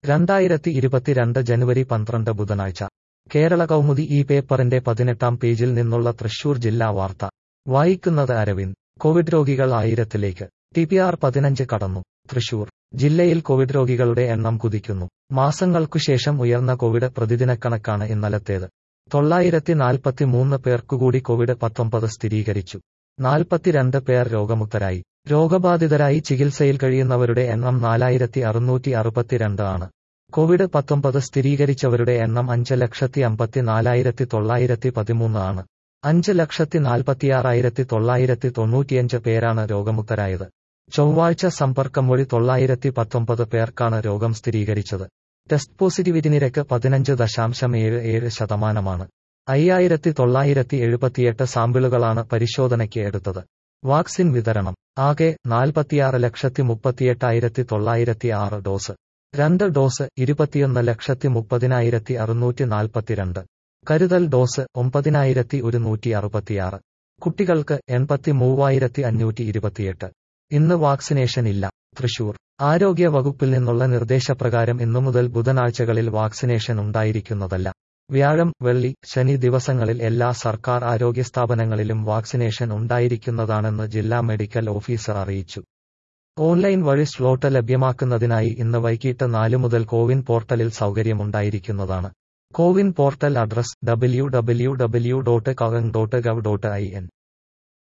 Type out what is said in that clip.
രണ്ടായിരത്തി ഇരുപത്തിരണ്ട് ജനുവരി പന്ത്രണ്ട് ബുധനാഴ്ച കേരള കൗമുദി ഈ പേപ്പറിന്റെ പതിനെട്ടാം പേജിൽ നിന്നുള്ള തൃശൂർ ജില്ലാ വാർത്ത വായിക്കുന്നത് അരവിന്ദ് കോവിഡ് രോഗികൾ ആയിരത്തിലേക്ക് ടി പി ആർ പതിനഞ്ച് കടന്നു തൃശൂർ ജില്ലയിൽ കോവിഡ് രോഗികളുടെ എണ്ണം കുതിക്കുന്നു മാസങ്ങൾക്കുശേഷം ഉയർന്ന കോവിഡ് പ്രതിദിനക്കണക്കാണ് ഇന്നലത്തേത് തൊള്ളായിരത്തി നാൽപ്പത്തിമൂന്ന് പേർക്കുകൂടി കോവിഡ് പത്തൊമ്പത് സ്ഥിരീകരിച്ചു നാൽപ്പത്തിരണ്ട് പേർ രോഗമുക്തരായി രോഗബാധിതരായി ചികിത്സയിൽ കഴിയുന്നവരുടെ എണ്ണം നാലായിരത്തി അറുന്നൂറ്റി അറുപത്തിരണ്ട് ആണ് കോവിഡ് പത്തൊമ്പത് സ്ഥിരീകരിച്ചവരുടെ എണ്ണം അഞ്ച് ലക്ഷത്തി അമ്പത്തിനാലായിരത്തി തൊള്ളായിരത്തി പതിമൂന്ന് ആണ് അഞ്ച് ലക്ഷത്തി നാൽപ്പത്തിയാറായിരത്തി തൊള്ളായിരത്തി തൊണ്ണൂറ്റിയഞ്ച് പേരാണ് രോഗമുക്തരായത് ചൊവ്വാഴ്ച സമ്പർക്കം വഴി തൊള്ളായിരത്തി പത്തൊമ്പത് പേർക്കാണ് രോഗം സ്ഥിരീകരിച്ചത് ടെസ്റ്റ് പോസിറ്റിവിറ്റി നിരക്ക് പതിനഞ്ച് ദശാംശം ഏഴ് ഏഴ് ശതമാനമാണ് അയ്യായിരത്തി തൊള്ളായിരത്തി എഴുപത്തിയെട്ട് സാമ്പിളുകളാണ് പരിശോധനയ്ക്ക് എടുത്തത് വാക്സിൻ വിതരണം ആകെ നാൽപ്പത്തിയാറ് ലക്ഷത്തി മുപ്പത്തിയെട്ടായിരത്തി തൊള്ളായിരത്തി ആറ് ഡോസ് രണ്ട് ഡോസ് ഇരുപത്തിയൊന്ന് ലക്ഷത്തി മുപ്പതിനായിരത്തി അറുന്നൂറ്റി നാൽപ്പത്തിരണ്ട് കരുതൽ ഡോസ് ഒമ്പതിനായിരത്തി ഒരുന്നൂറ്റി അറുപത്തിയാറ് കുട്ടികൾക്ക് എൺപത്തി മൂവായിരത്തി അഞ്ഞൂറ്റി ഇരുപത്തിയെട്ട് ഇന്ന് വാക്സിനേഷൻ ഇല്ല തൃശൂർ ആരോഗ്യ വകുപ്പിൽ നിന്നുള്ള നിർദ്ദേശപ്രകാരം ഇന്നു മുതൽ ബുധനാഴ്ചകളിൽ വാക്സിനേഷൻ ഉണ്ടായിരിക്കുന്നതല്ല വ്യാഴം വെള്ളി ശനി ദിവസങ്ങളിൽ എല്ലാ സർക്കാർ ആരോഗ്യ സ്ഥാപനങ്ങളിലും വാക്സിനേഷൻ ഉണ്ടായിരിക്കുന്നതാണെന്ന് ജില്ലാ മെഡിക്കൽ ഓഫീസർ അറിയിച്ചു ഓൺലൈൻ വഴി സ്ലോട്ട് ലഭ്യമാക്കുന്നതിനായി ഇന്ന് വൈകിട്ട് നാല് മുതൽ കോവിൻ പോർട്ടലിൽ സൗകര്യമുണ്ടായിരിക്കുന്നതാണ് CoWIN portal address W W W dot CoWIN dot gov dot I N